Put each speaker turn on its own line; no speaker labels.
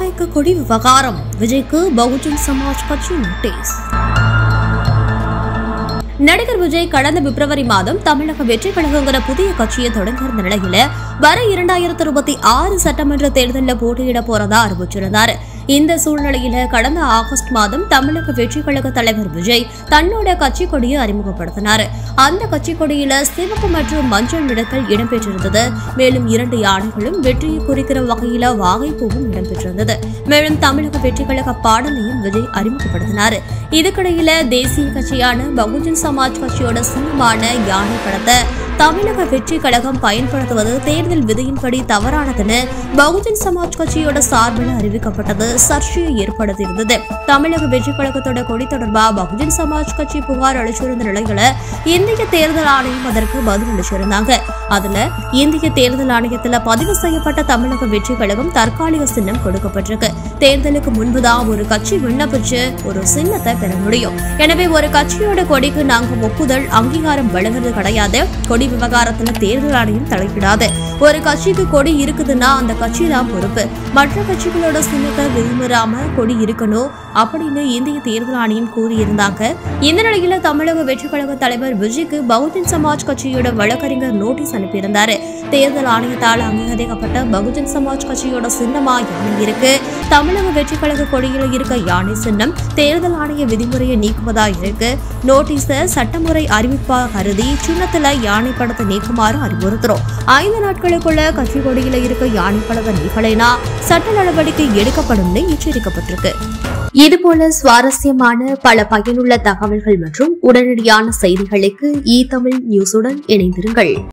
ஜனநாயக கொடி விவகாரம் விஜய்க்கு பகுஜன் சமாஜ் கட்சி நோட்டீஸ் நடிகர் விஜய் கடந்த பிப்ரவரி மாதம் தமிழக வெற்றி கழகங்கிற புதிய கட்சியை தொடங்கியிருந்த நிலையில வர இரண்டாயிரத்தி இருபத்தி ஆறு சட்டமன்ற தேர்தலில் போட்டியிட போறதா அறிவிச்சிருந்தார் இந்த சூழ்நிலையில கடந்த ஆகஸ்ட் மாதம் தமிழக வெற்றி கழக தலைவர் விஜய் தன்னோட கட்சி கொடியை அறிமுகப்படுத்தினார் அந்த கட்சி கொடியில சிவப்பு மற்றும் மஞ்சள் நிறத்தில் இடம்பெற்றிருந்தது மேலும் இரண்டு யானைகளும் வெற்றியை குறிக்கிற வகையில வாகைப்பூவும் இடம்பெற்றிருந்தது மேலும் தமிழக வெற்றி கழக பாடலையும் விஜய் அறிமுகப்படுத்தினார் இதுக்கிடையில தேசிய கட்சியான பகுஜன் சமாஜ் கட்சியோட சின்னமான யானை படத்தை தமிழக வெற்றி கழகம் பயன்படுத்துவது தேர்தல் விதியின்படி தவறானதுன்னு பகுஜன் சமாஜ் கட்சியோட சார்பில் அறிவிக்கப்பட்டது சர்ச்சையை ஏற்படுத்தியிருந்தது தமிழக வெற்றி கழகத்தோட கொடி தொடர்பா பகுஜன் சமாஜ் கட்சி புகார் அளிச்சிருந்த நிலையில இந்திய தேர்தல் ஆணையம் அதற்கு பதில் அளிச்சிருந்தாங்க அதுல இந்திய தேர்தல் ஆணையத்துல பதிவு செய்யப்பட்ட தமிழக வெற்றி கழகம் தற்காலிக சின்னம் கொடுக்கப்பட்டிருக்கு தேர்தலுக்கு முன்புதான் ஒரு கட்சி விண்ணப்பிச்சு ஒரு சின்னத்தை பெற முடியும் எனவே ஒரு கட்சியோட கொடிக்கு நாங்க ஒப்புதல் அங்கீகாரம் வழங்குறது கிடையாது கொடி விவகாரத்துல தேர்தல் ஆணையம் தலையிடாது ஒரு கட்சிக்கு கொடி இருக்குதுன்னா அந்த கட்சி தான் பொறுப்பு மற்ற கட்சிகளோட சின்னத்தை விரும்புறாம கொடி இருக்கணும் அப்படின்னு இந்திய தேர்தல் ஆணையம் கூறியிருந்தாங்க இந்த நிலையில தமிழக வெற்றி கழக தலைவர் விஜய்க்கு பகுஜன் சமாஜ் கட்சியோட வழக்கறிஞர் நோட்டீஸ் அனுப்பியிருந்தாரு தேர்தல் ஆணையத்தால் அங்கீகரிக்கப்பட்ட பகுஜன் சமாஜ் கட்சியோட சின்னமா யானை இருக்கு தமிழக வெற்றி கழக கொடியில இருக்க யானை சின்னம் தேர்தல் ஆணைய விதிமுறையை நீக்குவதா இருக்கு நோட்டீஸ சட்டமுறை அறிவிப்பா கருதி சின்னத்துல யானை படத்தை நீக்குமாறு அறிவுறுத்துறோம் ஐந்து நாட்களுக்குள்ள கட்சி கொடியில இருக்க யானை படத்தை நீக்கலைனா சட்ட நடவடிக்கை எடுக்கப்படும்னு எச்சரிக்கப்பட்டிருக்கு இதுபோல சுவாரஸ்யமான பல பயனுள்ள தகவல்கள் மற்றும் உடனடியான செய்திகளுக்கு இ தமிழ் நியூஸுடன் இணைந்திருங்கள்